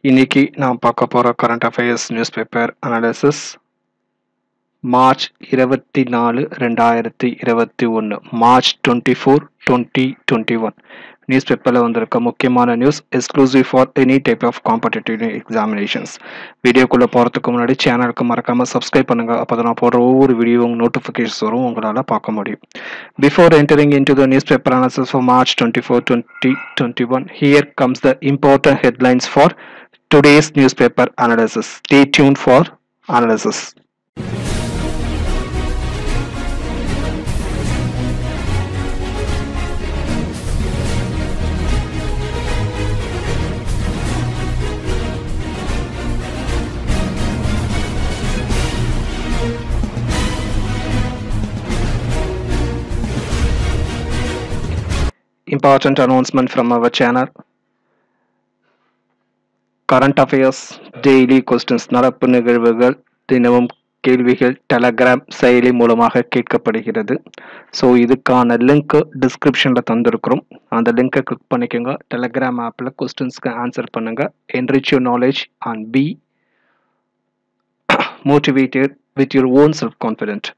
இன்னைக்கு நான் பார்க்க போகிற current affairs news paper analysis March இருபத்தி நாலு ரெண்டாயிரத்தி இருபத்தி ஒன்று March twenty four twenty twenty one news பேப்பரில் வந்திருக்க முக்கியமான news exclusive for any type of competitive examinations வீடியோக்குள்ளே போகிறதுக்கு முன்னாடி சேனலுக்கு மறக்காமல் சப்ஸ்கிரைப் பண்ணுங்கள் அப்போ தான் நான் போடுற ஒவ்வொரு வீடியோ நோட்டிஃபிகேஷன்ஸ் வரும் உங்களால் பார்க்க முடியும் Before entering into the newspaper analysis for March 24, 2021, here comes the important headlines for today's newspaper analysis. Stay tuned for analysis. Important announcement from our channel. Current affairs daily questions நடப்பு நிகழ்வுகள் தினமும் கேள்விகள் Telegram செயலி மூலமாக கேட்கப்படுகிறது so இதுக்கான link டிஸ்கிரிப்ஷனில் தந்திருக்கிறோம் அந்த லிங்கை கிளிக் பண்ணிக்கோங்க டெலகிராம் ஆப்பில் கொஸ்டின்ஸ்க்கு ஆன்சர் பண்ணுங்கள் enrich your knowledge and be motivated with your own self confident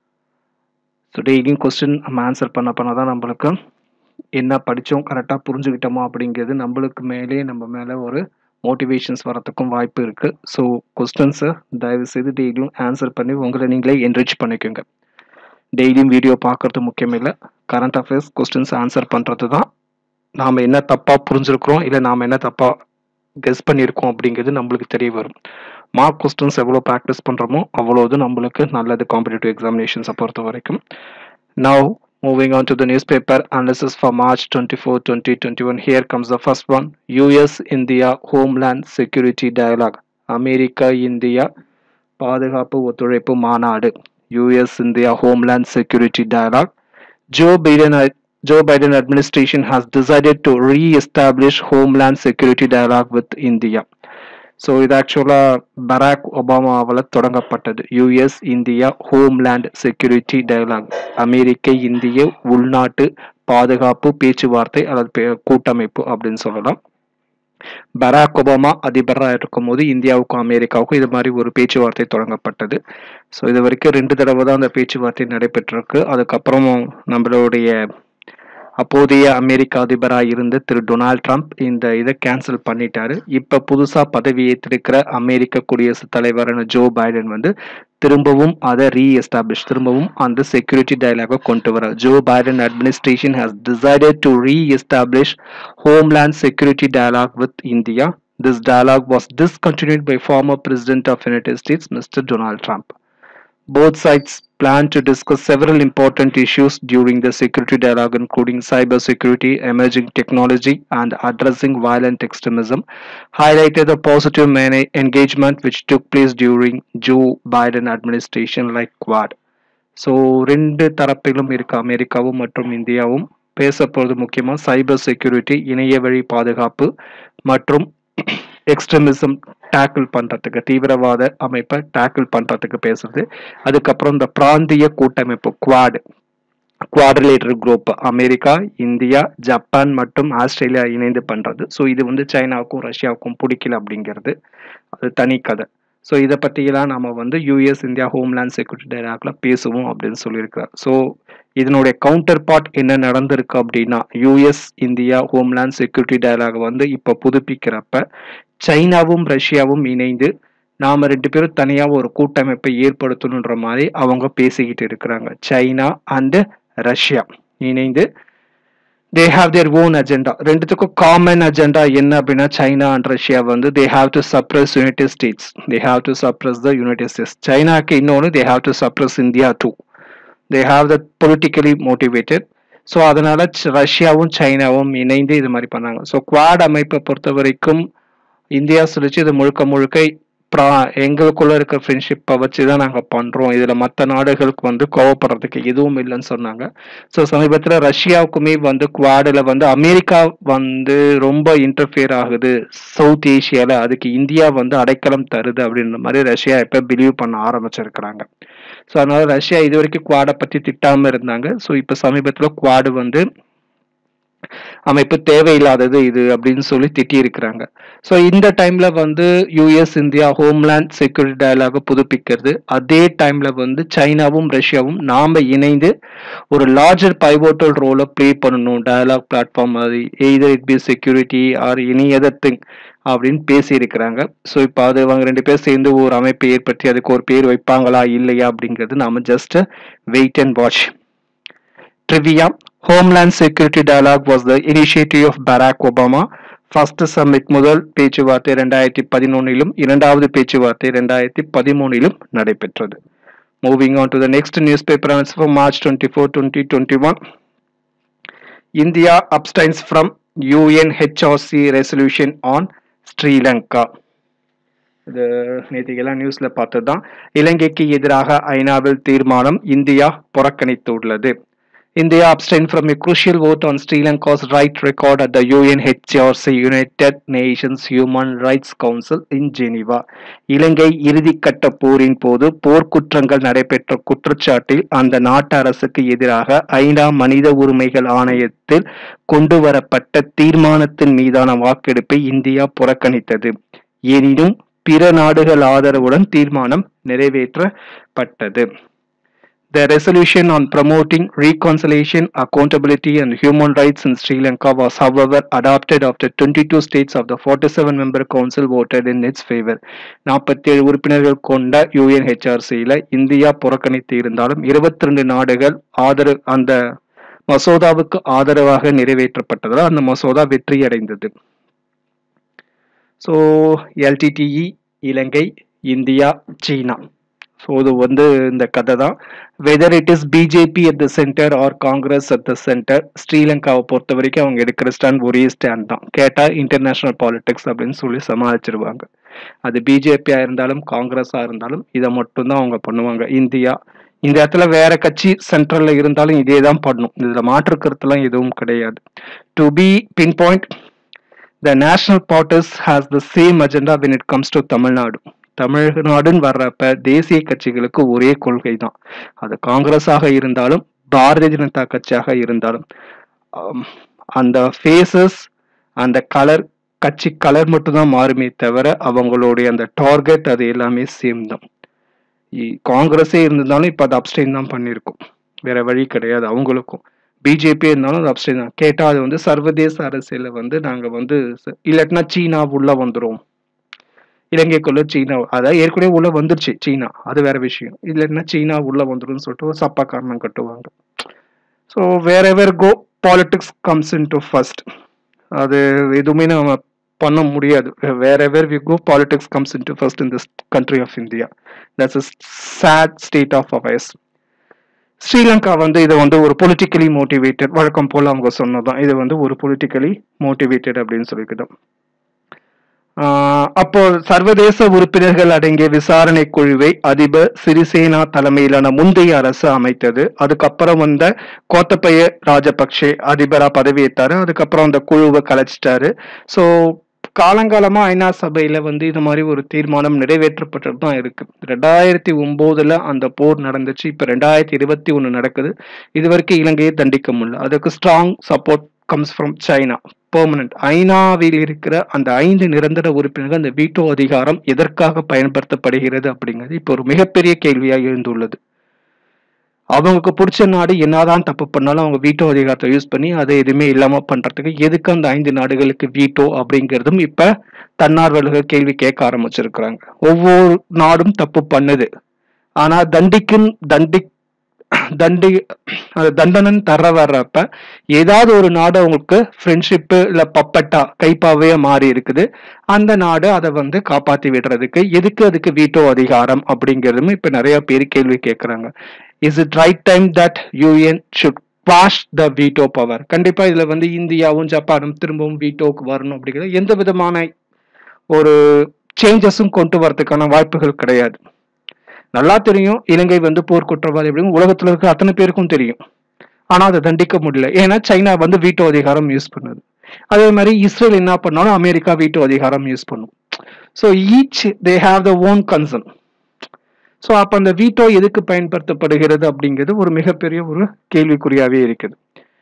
so டெய்லியும் கொஸ்டின் நம்ம ஆன்சர் பண்ண பண்ண தான் நம்மளுக்கு என்ன படித்தோம் கரெக்டாக புரிஞ்சுக்கிட்டோமா அப்படிங்கிறது நம்மளுக்கு மேலே நம்ம மேலே ஒரு மோட்டிவேஷன்ஸ் வரத்துக்கும் வாய்ப்பு இருக்குது ஸோ கொஸ்டின்ஸை தயவு செய்து டெய்லியும் ஆன்சர் பண்ணி உங்களை நீங்களே என்ரிச் பண்ணிக்கோங்க டெய்லியும் வீடியோ பார்க்குறது முக்கியம் இல்லை கரண்ட் அஃபேர்ஸ் கொஸ்டின்ஸ் ஆன்சர் பண்ணுறது தான் நாம் என்ன தப்பாக புரிஞ்சிருக்கிறோம் இல்லை நாம் என்ன தப்பாக கெஸ் பண்ணியிருக்கோம் அப்படிங்கிறது நம்மளுக்கு தெரிய வரும் மார்க் கொஸ்டின்ஸ் எவ்வளோ ப்ராக்டிஸ் பண்ணுறோமோ அவ்வளோது நம்மளுக்கு நல்லது காம்படிட்டிவ் எக்ஸாமினேஷன்ஸை பொறுத்த வரைக்கும் now Moving on to the newspaper analysis for March 24, 2021. Here comes the first one US India Homeland Security Dialogue. அமெரிக்கா இந்தியா பாதுகாப்பு ஒத்துழைப்பு மாநாடு US India homeland security dialogue Joe Biden Joe Biden administration has decided to re-establish homeland security dialogue with India. So இது ஆக்சுவலாக Barack ஒபாமாவால் தொடங்கப்பட்டது US India homeland security dialogue அமெரிக்க இந்திய உள்நாட்டு பாதுகாப்பு பேச்சுவார்த்தை அல்லது கூட்டமைப்பு அப்படின்னு சொல்லலாம் பராக் ஒபாமா அதிபராக இருக்கும்போது இந்தியாவுக்கும் அமெரிக்காவுக்கும் இது மாதிரி ஒரு பேச்சுவார்த்தை தொடங்கப்பட்டது ஸோ இது வரைக்கும் ரெண்டு தடவை தான் அந்த பேச்சுவார்த்தை நடைபெற்றிருக்கு அதுக்கப்புறம் நம்மளுடைய அப்போதைய அமெரிக்க அதிபராக இருந்த திரு டொனால்ட் ட்ரம்ப் இந்த இதை கேன்சல் பண்ணிட்டாரு இப்போ புதுசாக பதவி ஏற்றிருக்கிற அமெரிக்க குடியரசுத் தலைவரான ஜோ பைடன் வந்து திரும்பவும் அதை ரீஎஸ்டாப்ளிஷ் திரும்பவும் அந்த செக்யூரிட்டி டயலாக கொண்டு வர Joe Biden administration has decided to reestablish homeland security dialogue with India This dialogue was discontinued by former President of United States, Mr. Donald Trump. Both sides plan to discuss several important issues during the security dialogue, including cybersecurity, emerging technology, and addressing violent extremism, highlighted the positive engagement which took place during Joe Biden administration like Quad. So ரெண்டு தரப்பிலும் இருக்க அமெரிக்காவும் மற்றும் இந்தியாவும் பேச போகிறது முக்கியமாக cyber security இணைய வழி பாதுகாப்பு மற்றும் எக்ஸ்ட்ரமிசம் டேக்கிள் பண்ணுறதுக்கு தீவிரவாத அமைப்பை டேக்கிள் பண்ணுறதுக்கு பேசுறது அதுக்கப்புறம் இந்த பிராந்திய கூட்டமைப்பு Quad quadrilateral group America India Japan மற்றும் ஆஸ்திரேலியா இணைந்து பண்ணுறது ஸோ இது வந்து சைனாவுக்கும் ரஷ்யாவுக்கும் பிடிக்கல அப்படிங்கிறது அது தனி கதை ஸோ இதை பற்றியெல்லாம் நம்ம வந்து யூஎஸ் இந்தியா ஹோம்லேண்ட் செக்யூரிட்டி டைலாக்ல பேசுவோம் அப்படின்னு சொல்லியிருக்கிறார் ஸோ இதனுடைய கவுண்டர் பார்ட் என்ன நடந்திருக்கு அப்படின்னா US India homeland security dialogue வந்து இப்போ புதுப்பிக்கிறப்ப சைனாவும் ரஷ்யாவும் இணைந்து நாம ரெண்டு பேரும் தனியாக ஒரு கூட்டமைப்பை ஏற்படுத்தணுன்ற மாதிரி அவங்க பேசிக்கிட்டு இருக்கிறாங்க சைனா அண்டு ரஷ்யா இணைந்து they have their own agenda ரெண்டுத்துக்கும் காமன் அஜெண்டா என்ன அப்படின்னா சைனா அண்ட் ரஷ்யா வந்து they have to suppress United States they have to suppress the United States சைனாக்கு இன்னொன்று they have to suppress India too they have the politically motivated so அதனால ரஷ்யாவும் சைனாவும் இணைந்து இது மாதிரி பண்ணாங்க ஸோ குவாட் அமைப்பை பொறுத்த வரைக்கும் இந்தியா சொல்லிச்சு இது முழுக்க முழுக்க எங்களுக்குள்ள இருக்க ஃப்ரெண்ட்ஷிப்பை வச்சு தான் நாங்கள் பண்ணுறோம் இதில் மற்ற நாடுகளுக்கு வந்து கோவப்படுறதுக்கு எதுவும் இல்லைன்னு சொன்னாங்க ஸோ சமீபத்தில் ரஷ்யாவுக்குமே வந்து குவாடில் வந்து அமெரிக்கா வந்து ரொம்ப இன்டர்ஃபியர் ஆகுது சவுத் ஏஷியாவில் அதுக்கு இந்தியா வந்து அடைக்கலம் தருது அப்படின்ற மாதிரி ரஷ்யா இப்போ பிலீவ் பண்ண ஆரம்பிச்சிருக்கிறாங்க ஸோ அதனால ரஷ்யா இது வரைக்கும் குவாடை பற்றி திட்டாமல் இருந்தாங்க ஸோ இப்போ சமீபத்தில் குவாடு வந்து அமைப்பு தேவையில்லாதது இது அப்படின்னு சொல்லி திட்டியிருக்கிறாங்க ஸோ இந்த டைம்ல வந்து US India homeland security dialogue புதுப்பிக்கிறது அதே டைம்ல வந்து சைனாவும் ரஷ்யாவும் நாம இணைந்து ஒரு லார்ஜர் பைவோட்டல் ரோலை ப்ளே பண்ணணும் டயலாக் பிளாட்ஃபார்ம் மாதிரி either it be security or any other thing அப்படின்னு பேசியிருக்கிறாங்க ஸோ இப்போ அது அவங்க ரெண்டு பேர் சேர்ந்து ஒரு அமைப்பை ஏற்படுத்தி அதுக்கு ஒரு பேர் வைப்பாங்களா இல்லையா அப்படிங்கிறது நாம just wait and watch Trivia Homeland Security Dialogue was the initiative of Barack Obama. First summit முதல் பேச்சுவார்த்தை ரெண்டாயிரத்தி பதினொன்னிலும் இரண்டாவது பேச்சுவார்த்தை ரெண்டாயிரத்தி பதிமூணிலும் நடைபெற்றது moving on to the next newspaper for March twenty four twenty twenty one India abstains from UNHRC resolution on Sri Lanka இது நேற்றுக்கெல்லாம் நியூஸ்ல பார்த்தது தான் இலங்கைக்கு எதிராக ஐநாவில் தீர்மானம் இந்தியா புறக்கணித்துள்ளது India abstained from a crucial vote on Sri Lanka's right record at the UNHRC United Nations Human Rights Council in Geneva. இலங்கை இறுதிக்கட்ட போரின் போது போர்க்குற்றங்கள் நடைபெற்ற குற்றச்சாட்டில் அந்த நாட்டு அரசுக்கு எதிராக ஐநா மனித உரிமைகள் ஆணையத்தில் கொண்டு வரப்பட்ட தீர்மானத்தின் மீதான வாக்கெடுப்பை இந்தியா புறக்கணித்தது எனினும் பிற நாடுகள் ஆதரவுடன் தீர்மானம் நிறைவேற்றப்பட்டது The resolution on promoting reconciliation, accountability, and human rights in Sri Lanka was, however, adopted after 22 states of the 47 member council voted in its favor. நாற்பத்தி ஏழு உறுப்பினர்கள் கொண்ட யூஎன்ஹெச்ஆர்சியில இந்தியா புறக்கணித்து இருந்தாலும் இருபத்தி ரெண்டு நாடுகள் ஆதரவு அந்த மசோதாவுக்கு ஆதரவாக நிறைவேற்றப்பட்டதால் அந்த மசோதா வெற்றி அடைந்தது ஸோ எல்டிடிஇ இலங்கை இந்தியா சீனா ஸோ இது வந்து இந்த கதை தான் whether it is BJP at the centre or Congress at the centre ஸ்ரீலங்காவை பொறுத்த வரைக்கும் அவங்க எடுக்கிற ஸ்டாண்ட் ஒரே ஸ்டாண்ட் தான் கேட்டால் இன்டர்நேஷனல் பாலிடிக்ஸ் அப்படின்னு சொல்லி சமாளிச்சிருவாங்க அது பிஜேபியாக இருந்தாலும் காங்கிரஸாக இருந்தாலும் இதை மட்டும்தான் அவங்க பண்ணுவாங்க இந்தியா இந்த இடத்துல வேற கட்சி சென்ட்ரல்ல இருந்தாலும் இதே தான் பண்ணும் இதுல மாற்று கருத்துலாம் எதுவும் கிடையாது to be pinpoint the national parties has the same agenda when it comes to Tamil Nadu தமிழ்நாடுன்னு வர்றப்ப தேசிய கட்சிகளுக்கு ஒரே கொள்கை தான் அது காங்கிரஸாக இருந்தாலும் பாரதிய ஜனதா கட்சியாக இருந்தாலும் அந்த ஃபேஸஸ் அந்த கலர் கட்சி கலர் மட்டும்தான் மாறுமே தவிர அவங்களுடைய அந்த டார்கெட் அது எல்லாமே சேம் தான் காங்கிரஸே இருந்திருந்தாலும் இப்போ அது அப்டைன் தான் பண்ணியிருக்கும் வேற வழி கிடையாது அவங்களுக்கும் பிஜேபி இருந்தாலும் அது அப்டைன் தான் கேட்டால் அது வந்து சர்வதேச அரசியலில் வந்து நாங்கள் வந்து இல்லாட்டினா சீனா உள்ள வந்துடும் இலங்கைக்குள்ள சீனா அதாவது ஏற்கனவே உள்ள வந்துருச்சு சீனா அது வேற விஷயம் இல்லைன்னா சீனா உள்ள வந்துடும் சொல்லிட்டு ஒரு சப்பா காரணம் கட்டுவாங்க so whatever go politics comes in to first அது எதுவுமே நம்ம பண்ண முடியாது whatever we go politics comes in to first in this country of India that's a sad state of affairs Sri Lanka வந்து இதை வந்து ஒரு பொலிட்டிக்கலி மோட்டிவேட்டட் வழக்கம் போல் அவங்க சொன்னதான் இது வந்து ஒரு பொலிட்டிக்கலி மோட்டிவேட்டட் அப்படின்னு சொல்லிக்கிட்டோம் அப்போ சர்வதேச உறுப்பினர்கள் அடங்கிய விசாரணை குழுவை அதிபர் சிறிசேனா தலைமையிலான முந்தைய அரசு அமைத்தது அதுக்கப்புறம் வந்த கோத்தபய ராஜபக்சே அதிபரா பதவியேற்றாரு அதுக்கப்புறம் அந்த குழுவை கலைச்சிட்டாரு ஸோ காலங்காலமா ஐநா சபையில வந்து இது மாதிரி ஒரு தீர்மானம் நிறைவேற்றப்பட்டு தான் இருக்கு ரெண்டாயிரத்தி ஒன்பதுல அந்த போர் நடந்துச்சு இப்ப ரெண்டாயிரத்தி இருபத்தி ஒண்ணு நடக்குது இது வரைக்கும் இலங்கையை தண்டிக்க முடியல அதுக்கு strong support comes from China permanent ஐநாவில் இருக்கிற அந்த ஐந்து நிரந்தர உறுப்பினர்கள் அந்த வீட்டோ அதிகாரம் எதற்காக பயன்படுத்தப்படுகிறது அப்படிங்கிறது இப்போ ஒரு மிகப்பெரிய கேள்வியாக எழுந்துள்ளது அவங்களுக்கு பிடிச்ச நாடு என்னதான் தப்பு பண்ணாலும் அவங்க வீட்டோ அதிகாரத்தை யூஸ் பண்ணி அதை எதுவுமே இல்லாம பண்றதுக்கு எதுக்கு அந்த ஐந்து நாடுகளுக்கு வீட்டோ அப்படிங்கிறதும் இப்ப தன்னார்வலர்கள் கேள்வி கேட்க ஆரம்பிச்சிருக்கிறாங்க ஒவ்வொரு நாடும் தப்பு பண்ணுது ஆனா தண்டிக்கும் தண்டி தண்டி அது தண்டனன் தர வர்றப்ப ஏதாவது ஒரு நாடு அவங்களுக்கு ஃப்ரெண்ட்ஷிப்பு இல்ல பப்பட்டா கைப்பாவே மாறி இருக்குது அந்த நாடு அதை வந்து காப்பாத்தி விடுறதுக்கு எதுக்கு அதுக்கு வீட்டோ அதிகாரம் அப்படிங்கிறதும் இப்ப நிறைய பேர் கேள்வி கேட்கறாங்க is it right time that UN should wash the veto power கண்டிப்பா இதுல வந்து இந்தியாவும் ஜப்பானும் திரும்பவும் வீட்டோக்கு வரணும் அப்படிங்கிறது எந்த விதமான ஒரு சேஞ்சஸும் கொண்டு வரதுக்கான வாய்ப்புகள் கிடையாது நல்லா தெரியும் இலங்கை வந்து போர் குற்றவாளி அப்படின்னு உலகத்துல இருக்க அத்தனை பேருக்கும் தெரியும் ஆனா அதை தண்டிக்க முடியல ஏன்னா சைனா வந்து வீட்டோ அதிகாரம் யூஸ் பண்ணுது அதே மாதிரி இஸ்ரேல் என்ன பண்ணாலும் அமெரிக்கா வீட்டோ அதிகாரம் யூஸ் பண்ணும் so each they have the own concern so அப்போ அந்த வீட்டோ எதுக்கு பயன்படுத்தப்படுகிறது அப்படிங்கிறது ஒரு மிகப்பெரிய ஒரு கேள்விக்குறியாவே இருக்குது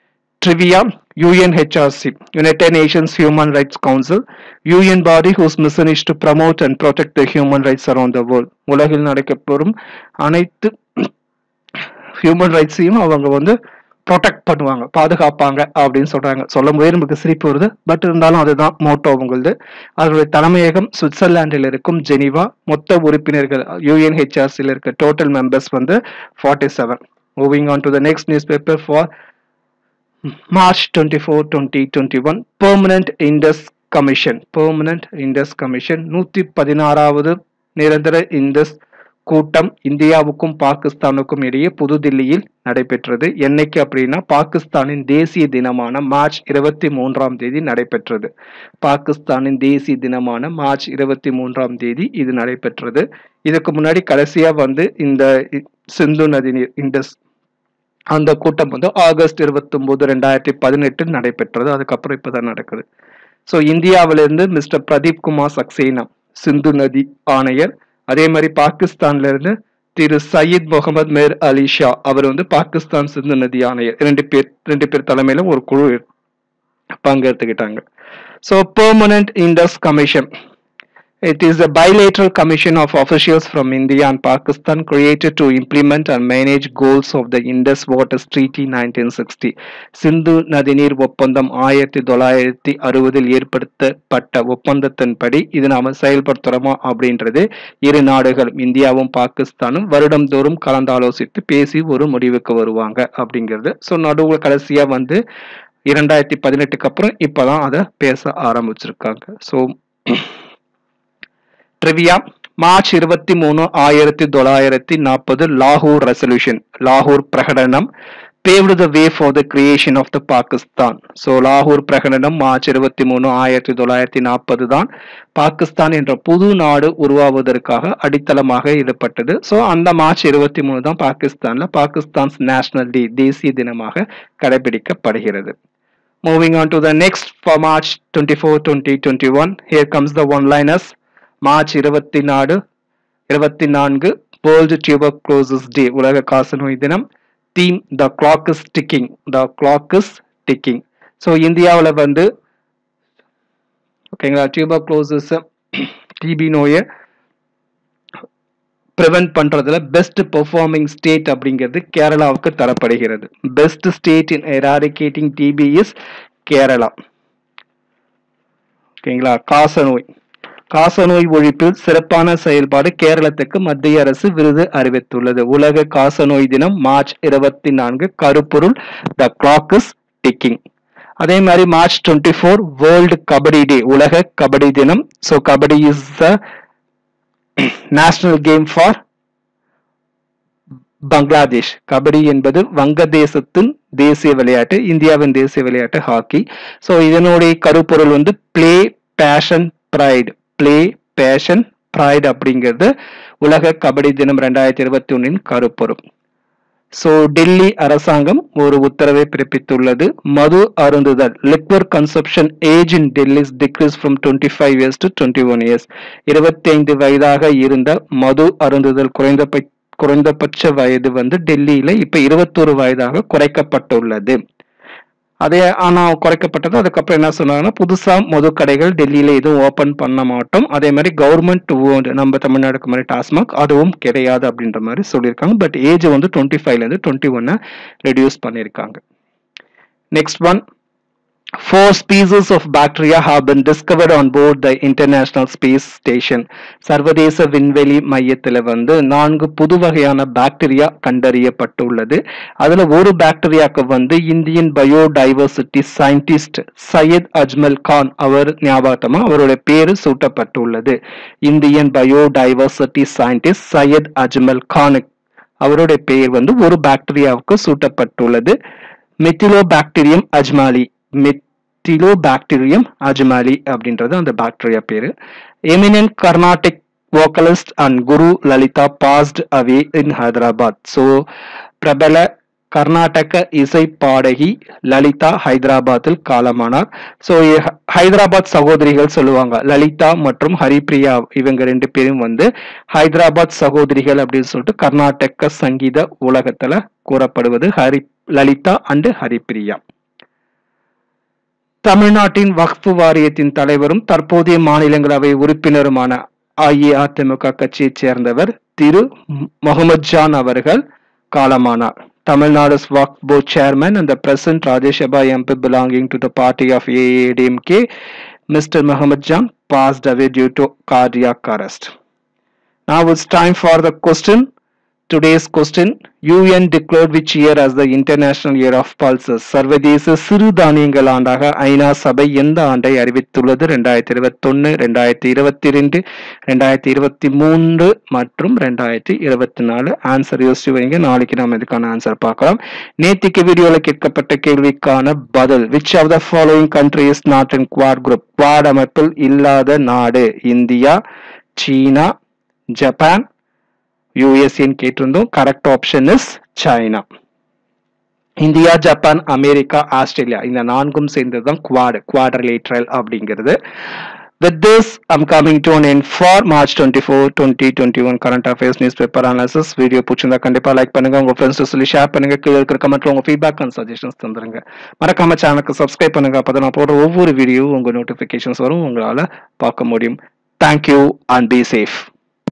trivia UNHRC, United Nations Human Rights Council, UN body whose mission is to promote and protect the human rights around the world. உலகில் நடக்கப்பெறும் அனைத்து ஹியூமன் ரைட்ஸையும் அவங்க வந்து ப்ரொடெக்ட் பண்ணுவாங்க பாதுகாப்பாங்க அப்படின்னு சொல்றாங்க சொல்லும் போதே நமக்கு சிரிப்பு வருது பட் இருந்தாலும் அதுதான் மோட்டோ அவங்களது அதனுடைய தலைமையகம் சுவிட்சர்லாண்டில் இருக்கும் ஜெனிவா மொத்த உறுப்பினர்கள் யூஎன்ஹெச்ஆர்சியில் இருக்க டோட்டல் மெம்பர்ஸ் வந்து forty seven moving on to the next newspaper for March twenty four twenty twenty one permanent Indus commission permanent Indus commission நூற்றி பதினாறாவது நிரந்தர இண்டஸ் கூட்டம் இந்தியாவுக்கும் பாகிஸ்தானுக்கும் இடையே புதுதில்லியில் நடைபெற்றது என்னைக்கு அப்படின்னா பாகிஸ்தானின் தேசிய தினமான மார்ச் இருபத்தி மூன்றாம் தேதி நடைபெற்றது பாகிஸ்தானின் தேசிய தினமான மார்ச் இருபத்தி மூன்றாம் தேதி இது நடைபெற்றது இதுக்கு முன்னாடி கடைசியா வந்து இந்த சிந்து நதி நீர் இண்டஸ் அந்த கூட்டம் வந்து ஆகஸ்ட் இருபத்தி ஒன்பது ரெண்டாயிரத்தி பதினெட்டு நடைபெற்றது அதுக்கப்புறம் இப்பதான் நடக்குது ஸோ இந்தியாவிலிருந்து மிஸ்டர் பிரதீப் குமார் சக்சேனா சிந்து நதி ஆணையர் அதே மாதிரி பாகிஸ்தான்ல இருந்து திரு சயீத் முகமது மேர் அலி ஷா அவர் வந்து பாகிஸ்தான் சிந்து நதி ஆணையர் ரெண்டு பேர் ரெண்டு பேர் தலைமையில ஒரு குழு பங்கெடுத்துக்கிட்டாங்க so permanent Indus commission It is a bilateral commission of officials from India and Pakistan created to implement and manage goals of the Indus Waters Treaty 1960. Sindhu நதிநீர் ஒப்பந்தம் ஆயிரத்தி தொள்ளாயிரத்தி அறுபதில் ஏற்படுத்தப்பட்ட ஒப்பந்தத்தின்படி இது நாம செயல்படுத்துறோமா அப்படின்றது இரு நாடுகளும் இந்தியாவும் பாகிஸ்தானும் வருடந்தோறும் கலந்தாலோசித்து பேசி ஒரு முடிவுக்கு வருவாங்க அப்படிங்கிறது ஸோ நடுவில் கடைசியா வந்து இரண்டாயிரத்தி பதினெட்டுக்கு அப்புறம் இப்பதான் அதை பேச ஆரம்பிச்சிருக்காங்க ஸோ ட்ரிவியா மார்ச் இருபத்தி மூணு ஆயிரத்தி தொள்ளாயிரத்தி நாற்பது லாகூர் ரெசல்யூஷன் லாகூர் பிரகடனம் paved the way for the creation of the Pakistan so லாகூர் பிரகடனம் மார்ச் இருபத்தி மூணு ஆயிரத்தி தொள்ளாயிரத்தி நாற்பது தான் பாகிஸ்தான் என்ற புது நாடு உருவாவதற்காக அடித்தளமாக இடப்பட்டது ஸோ அந்த மார்ச் இருபத்தி மூணு தான் பாகிஸ்தான்ல பாகிஸ்தான்ஸ் நேஷனல் டே தேசிய தினமாக கடைபிடிக்கப்படுகிறது moving on to the next for March twenty four twenty twenty one here comes the one liners March இருபத்தி நாடு இருபத்தி நான்கு வேர்ல்டு டியூபர் க்ளோசஸ் டே உலக காசநோய் தினம் theme the clock is ticking the clock is ticking so இந்தியாவில் வந்து ஓகேங்களா டியூபர் க்ளோசஸ் டிபி நோயை ப்ரிவென்ட் பண்ணுறதுல பெஸ்ட் பெர்ஃபார்மிங் ஸ்டேட் அப்படிங்கிறது கேரளாவுக்கு தரப்படுகிறது best state in eradicating TB is Kerala ஓகேங்களா காசநோய் காசநோய் ஒழிப்பில் சிறப்பான செயல்பாடு கேரளத்துக்கு மத்திய அரசு விருது அறிவித்துள்ளது உலக காசநோய் தினம் மார்ச் இருபத்தி நான்கு கருப்பொருள் த கிளாக் இஸ் டிக்கிங் அதே மாதிரி March twenty four world kabaddi day உலக கபடி தினம் so kabaddi is the national game for Bangladesh kabaddi என்பது வங்கதேசத்தின் தேசிய விளையாட்டு இந்தியாவின் தேசிய விளையாட்டு ஹாக்கி ஸோ இதனுடைய கருப்பொருள் வந்து play passion pride play passion pride அப்படிங்கிறது உலக கபடி தினம் ரெண்டாயிரத்தி இருபத்தி ஒன்னின் கருப்பொருள் ஸோ டெல்லி அரசாங்கம் ஒரு உத்தரவை பிறப்பித்துள்ளது மது அருந்துதல் liquor consumption age in Delhi decrease from twenty five years to twenty one years இருபத்தைந்து வயதாக இருந்த மது அருந்துதல் குறைந்தபட்ச குறைந்தபட்ச வயது வந்து டெல்லியில இப்ப இருபத்தொரு வயதாக குறைக்கப்பட்டுள்ளது அதே ஆனா குறைக்கப்பட்டது அதுக்கப்புறம் என்ன சொன்னாங்கன்னா புதுசா மது கடைகள் டெல்லியில எதுவும் ஓபன் பண்ண மாட்டோம் அதே மாதிரி கவர்மெண்ட் நம்ம தமிழ்நாடுக்கு மாதிரி டாஸ்மாக் அதுவும் கிடையாது அப்படின்ற மாதிரி சொல்லியிருக்காங்க பட் ஏஜ் வந்து டுவெண்ட்டி ஃபைவ்ல இருந்து டுவெண்ட்டி ஒன்னை ரெடியூஸ் பண்ணியிருக்காங்க next one Four species of bacteria have been discovered on board the International Space Station. சர்வதேச விண்வெளி மையத்தில் வந்து நான்கு புது வகையான பாக்டீரியா கண்டறியப்பட்டுள்ளது அதுல ஒரு பாக்டீரியாக்கு வந்து Indian biodiversity scientist Syed Ajmal Khan அவர் ஞாபகத்தமா அவருடைய பேரு சூட்டப்பட்டுள்ளது Indian biodiversity scientist Syed Ajmal Khan அவருடைய பெயர் வந்து ஒரு பாக்டீரியாவுக்கு சூட்டப்பட்டுள்ளது மெத்திலோ பாக்டீரியம் அஜ்மாலி மெத்திலோ பாக்டீரியம் அஜ்மாலி அப்படின்றது அந்த பாக்டீரியா பேரு eminent Carnatic vocalist and guru Lalitha passed away in Hyderabad so பிரபல கர்நாடக இசை பாடகி லலிதா ஹைதராபாத்தில் காலமானார் ஸோ ஹைதராபாத் சகோதரிகள் சொல்லுவாங்க லலிதா மற்றும் ஹரிப்ரியா இவங்க ரெண்டு பேரும் வந்து ஹைதராபாத் சகோதரிகள் அப்படின்னு சொல்லிட்டு கர்நாடக சங்கீத உலகத்துல கூறப்படுவது ஹரி லலிதா அண்டு ஹரிப்ரியா தமிழ்நாட்டின் வக்ஃபு வாரியத்தின் தலைவரும் தற்போதைய மாநிலங்களவை உறுப்பினருமான அஇஅதிமுக கட்சியைச் சேர்ந்தவர் திரு முகமது ஜான் அவர்கள் காலமானார் Tamil Waqf Board Chairman and the present Rajya Sabha MP belonging to the party of AADMK, Mr. Muhammad Jan, passed away due to cardiac arrest. Now it's time for the question. Today's question UN declared which year as the International Year of Pulses? சர்வதேச சிறுதானியங்கள் ஆண்டாக ஐநா சபை எந்த ஆண்டை அறிவித்துள்ளது ரெண்டாயிரத்தி இருபத்தொன்னு ரெண்டாயிரத்தி இருபத்தி ரெண்டு ரெண்டாயிரத்தி இருபத்தி மூன்று மற்றும் ரெண்டாயிரத்தி இருபத்தி நாலு ஆன்சர் யோசிச்சு வைங்க நாளைக்கு நம்ம இதுக்கான ஆன்சர் பார்க்கலாம் நேத்திக்கு வீடியோவில் கேட்கப்பட்ட கேள்விக்கான பதில் which of the following country is not in Quad group Quad அமைப்பில் இல்லாத நாடு இந்தியா சீனா ஜப்பான் யூஎஸ்ஏன்னு கேட்டிருந்தோம் correct option is China India Japan America Australia இந்த நான்கும் சேர்ந்தது தான் குவாட் குவாட்ரிலேட்ரல் அப்படிங்கிறது With this, I'm coming to an end for March 24, 2021 current affairs newspaper analysis. Video பிடிச்சிருந்தா கண்டிப்பா லைக் பண்ணுங்க உங்க ஃப்ரெண்ட்ஸ் சொல்லி ஷேர் பண்ணுங்க கீழே இருக்கிற கமெண்ட்ல உங்க ஃபீட்பேக் அண்ட் சஜஷன்ஸ் தந்துருங்க மறக்காம சேனலுக்கு சப்ஸ்கிரைப் பண்ணுங்க அப்பதான் நான் போடுற ஒவ்வொரு வீடியோ உங்க நோட்டிபிகேஷன்ஸ் வரும் உங்களால பார்க்க முடியும் தேங்க்யூ அண்ட் பி சேஃப்